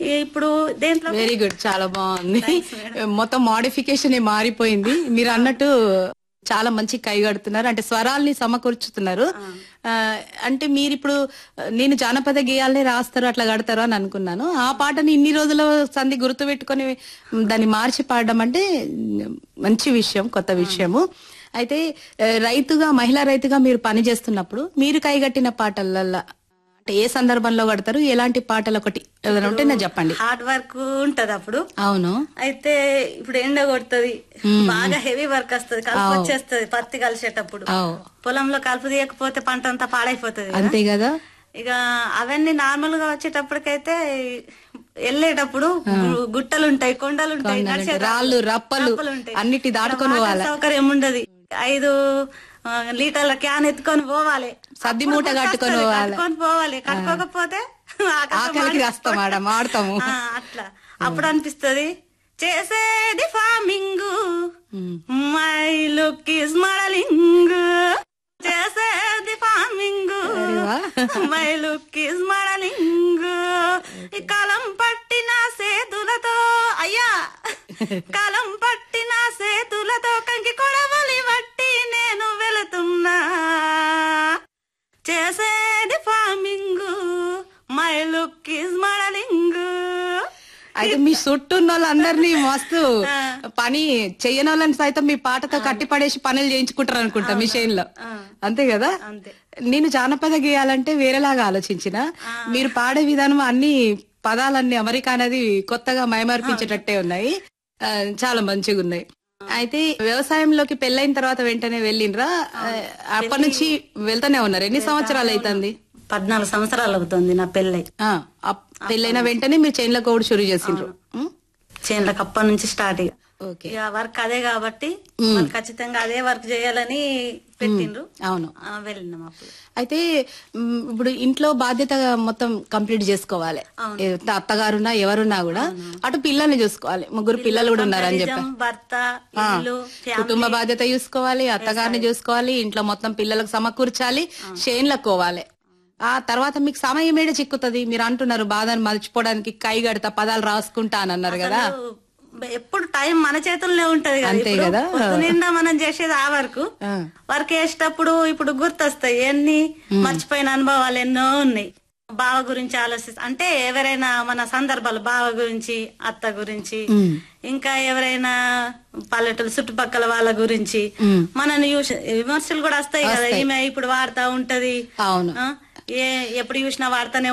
ఇప్పుడు దేంట్లో very good చాలా బాగుంది మొత్తం మోడిఫికేషన్ మారిపోయింది మీరు అన్నట్టు చాలా మంచి కైగడుతున్నారు అంటే స్వరాల్ని సమకూర్చుతున్నారు ఆ, అంటే మీరు ఇప్పుడు నేను జానపద గేయాలనే రాస్తారు అట్లా కడతారు అని అనుకున్నాను ఆ పాటని ఇన్ని రోజుల సంధి గుర్తు పెట్టుకొని దాన్ని మార్చి పాడడం అంటే మంచి విషయం కొత్త విషయము అయితే ఆ, రైతుగా మహిళా రైతుగా మీరు పని చేస్తున్నప్పుడు మీరు కైగట్టిన పాటలల్లా అంటే ఏ సందర్భంలో కడతారు ఎలాంటి పాటలు ఒకటి ఏదైనా ఉంటే నాకు చెప్పండి హార్డ్ వర్క్ ఉంటది అప్పుడు అవును అయితే ఇప్పుడు ఎండ కొడుతుంది బాగా హెవీ వర్క్ వస్తది కలుపు వచ్చేస్తది పత్తి కలిసేటప్పుడు అవు పొలంలో కలుపు తీయకపోతే పంట అంతా పాడైపోతుంది కదా. అంతే కదా ఇక అవన్నీ నార్మల్ గా వచ్చేటప్పటికైతే వెళ్ళేటప్పుడు గు- గుట్టలు ఉంటాయి కొండలు ఉంటాయి నడిచేటప్పుడు రాళ్ళు రప్పలు రప్పలు ఉంటాయి. అన్నిటి దాటుకొని వాటర్ పోవాలి సౌకర్యం ఉండదు ఐదు ఆ, లీటర్ల క్యాన్ ఎత్తుకొని పోవాలి సద్ది మూట అప్పుడు కట్టుకొని వస్తది, పోవాలి. కట్టుకొని పోవాలి కట్టుకోకపోతే ఆకలితో ఆకలికి రాస్తాం ఆడ మాడతాము ఆ, అట్లా అప్పుడు అనిపిస్తది చేసేది farming my look is modelling చేసేది farming my look is modelling ఈ కాలం పట్టిన సేతులతో అయ్యా కాలం పట్టిన సేతులతో కంకి కొడవలి బట్టి నేను వెళుతున్నా చేసేది farming my look is modelling అయితే మీ చుట్టూ ఉన్న వాళ్ళందరినీ మస్తు పని చెయ్యని వాళ్ళని సైతం మీ పాటతో కట్టి పడేసి పనులు చేయించుకుంటారు అనుకుంటా మిషన్ లో అంతే కదా అంతే నేను జానపద గేయాలంటే వేరేలాగా ఆలోచించిన మీరు పాడే విధానం అన్ని పదాలన్నీ అమెరికా అనేది కొత్తగా మైమర్పించేటట్టే ఉన్నాయి ఆ, చాలా మంచిగా ఉన్నాయి అయితే వ్యవసాయంలోకి పెళ్ళైన తర్వాత వెంటనే వెళ్ళిండ్రా ఆ, అప్పటి నుంచి వెళ్తానే ఉన్నారు ఎన్ని సంవత్సరాలు అవుతుంది పద్నాలుగు సంవత్సరాలు అవుతుంది నా పెళ్ళై ఆ, అప్- పెళ్ళైన వెంటనే మీరు చైన్ల కోడ్ షురు చేసిండ్రు ఉం? చేనులకు అప్పటి నుంచి స్టార్ట్ ఇక ఓకే ఇక వర్క్ అదే కాబట్టి మరి ఖచ్చితంగా అదే వర్క్ చేయాలని పెట్టిండ్రు అవును ఆ, వెళ్ళినాం అప్పుడు అయితే మ్, ఇప్పుడు ఇంట్లో బాధ్యత మొత్తం కంప్లీట్ చేసుకోవాలి ఏ, అత్తగారున్నా ఎవరున్నా కూడా అటు పిల్లల్ని చూసుకోవాలి ముగ్గురు పిల్లలు కూడా ఉన్నారని చెప్పి నిజం, భర్త ఇల్లు ఫ్యామిలీ కుటుంబ బాధ్యత చూసుకోవాలి అత్తగారిని చూసుకోవాలి ఇంట్లో మొత్తం పిల్లలకు సమకూర్చాలి షేన్లకు పోవాలి ఆ తర్వాత మీకు సమయం ఏడ చిక్కుతుంది మీరు అంటున్నారు బాధను మర్చిపోవడానికి కై గడతా పదాలు రాసుకుంటా అని అన్నారు కదా ఎప్పుడు టైం మన చేతుల్లోనే ఉంటది కదా అంతే ఇప్పుడు కదా. పొద్దునిండా మనం చేసేది ఆ వరకు ఆ, వర్క్ చేసేటప్పుడు ఇప్పుడు గుర్తొస్తాయి ఎన్ని మర్చిపోయిన అనుభవాలు ఎన్నో ఉన్నాయి బావ గురించి ఆలోచిస్తా అంటే ఎవరైనా మన సందర్భాలు బావ గురించి అత్త గురించి ఇంకా ఎవరైనా పల్లెటూరు చుట్టుపక్కల వాళ్ళ గురించి మనని చూసి విమర్శలు కూడా వస్తాయి కదా ఈమె ఇప్పుడు వాడుతా ఉంటది అవును ఆ, ఏ ఎప్పుడు చూసినా వాడుతానే